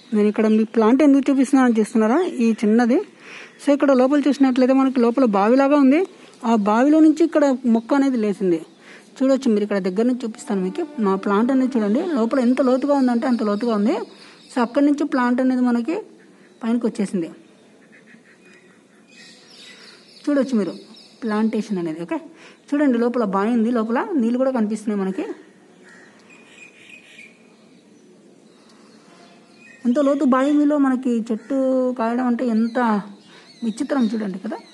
నేను ఇక్కడ మీ ప్లాంట్ ఎందుకు చూపిస్తున్నాను చూస్తున్నారా ఈ చిన్నది సో ఇక్కడ లోపల చూసినట్లయితే మనకి లోపల బావిలాగా ఉంది ఆ బావిలో నుంచి ఇక్కడ మొక్క అనేది లేచింది చూడొచ్చు మీరు ఇక్కడ దగ్గర నుంచి చూపిస్తాను మీకు మా ప్లాంట్ అనేది చూడండి లోపల ఎంత లోతుగా ఉందంటే అంత లోతుగా ఉంది సో అక్కడి నుంచి ప్లాంట్ అనేది మనకి పైనకి వచ్చేసింది చూడొచ్చు మీరు ప్లాంటేషన్ అనేది ఓకే చూడండి లోపల బావి ఉంది లోపల నీళ్ళు కూడా కనిపిస్తున్నాయి మనకి ఎంత లోతు బావిలో మనకి చెట్టు కాయడం అంటే ఎంత విచిత్రం చూడండి కదా